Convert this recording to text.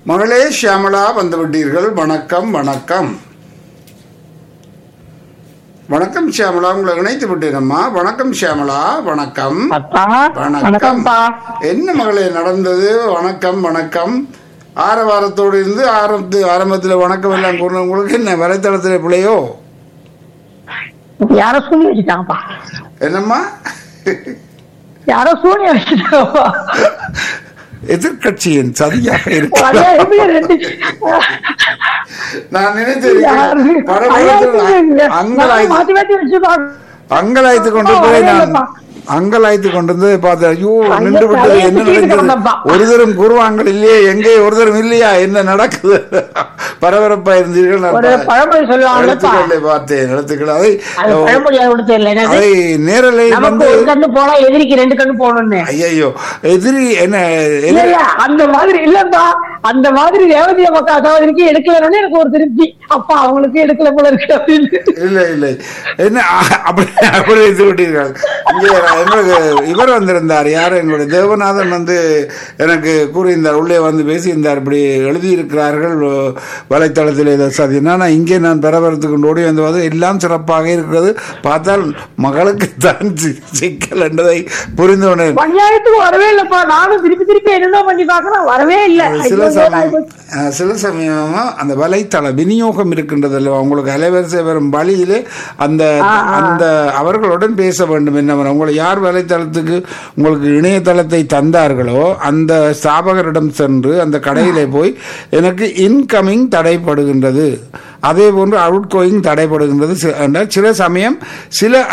மகளே ஷியாமளா வந்து விட்டீர்கள் வணக்கம் வணக்கம் வணக்கம் ஷியாமளா உங்களை இணைத்து விட்டேனம்மா வணக்கம் ஷியாமளா வணக்கம் அப்பா வணக்கம் வணக்கம்ப்பா என்ன மகளே நடந்தது வணக்கம் வணக்கம் ஆரவாரத்தோடு இருந்து ஆரம்பத்து ஆரம்பத்தில் வணக்கம் எல்லாம் கூறினவங்களுக்கு என்ன வலைத்தளத்தில் பிள்ளையோ யாரோ சூனி வச்சுட்டாங்கப்பா என்னம்மா யாரோ சூனி வச்சுட்டாங்கப்பா எதிர்கட்சியின் சதியாக இருக்கு அதே எப்படி ரெண்டு நான் யாரு? நினைத்தேன் அநியாயத்துக்கு அங்கலாய்த்து மாத்தி மாத்தி வச்சுப்பாங்க அங்கலாய்த்து கொண்டு போய் நான் அங்கலாய்த்து கொண்டு வந்து பார்த்தேன் ஐயோ நின்று விட்டது என்ன நடக்குது ஒரு தரம் கூறுவாங்கள் இல்லையே எங்கே ஒரு தரம் இல்லையா என்ன நடக்குது பரபரப்பா இருந்தீர்கள் நான் ஒரு பழமொழி சொல்லுவாங்கல்லப்பா எழுத்துக்களை பார்த்தேன் எழுத்துக்கள் அதை அது பழமொழி கொடுத்து தெரியல என்னது அதை நேரலை நமக்கு வந்து ஒரு கண்ணு போனா எதிரிக்கு ரெண்டு கண்ணு போகணும்னு ஐயோ எதிரி என்ன இல்ல எதிரி இல்ல அந்த மாதிரி இல்லப்பா அந்த மாதிரி ரேவதி அம்மா சகோதரிக்கு எடுக்கலன்னு எனக்கு ஒரு திருப்தி அப்பா அவங்களுக்கு எடுக்கல போல இருக்கு அப்படின்னு இல்லை இல்லை என்ன அ- அப்படி அப்படி வைத்து விட்டீர்கள் இங்கே எங்களுக்கு இவர் வந்திருந்தார் யார் எங்களுடைய தேவநாதன் வந்து எனக்கு கூறியிருந்தார் உள்ளே வந்து பேசியிருந்தார் இப்படி எழுதியிருக்கிறார்கள் வலைத்தளத்தில் இதை சதி நான் இங்கே நான் பெறவரத்துக்கு கொண்டு ஓடி வந்து வந்து எல்லாம் சிறப்பாக இருக்கிறது பார்த்தால் மகளுக்கு தான் சி- சிக்கல் என்றதை புரிந்து கொண்டேன் பஞ்சாயத்துக்கு வரவே இல்லப்பா நானும் திருப்பி திருப்பி என்னென்ன பண்ணி பாக்குறேன் வரவே இல்ல சில ஐயோ, சமயம் ஆயிப்போச்சு. அஹ், சில சமயமா அந்த வலைத்தள விநியோகம் இருக்கின்றது அல்லவா உங்களுக்கு அலைவரிசை வரும் வழியிலே அந்த அந்த அவர்களுடன் பேச வேண்டும் என்ன உங்களை யார் வலைத்தளத்துக்கு உங்களுக்கு இணையதளத்தை தந்தார்களோ அந்த ஸ்தாபகரிடம் சென்று அந்த கடையிலே போய் எனக்கு இன்கமிங் தடைப்படுகின்றது அதே போன்று அவுட் கோயிங் தடைப்படுகின்றது சி- என்றால் சில சமயம் சில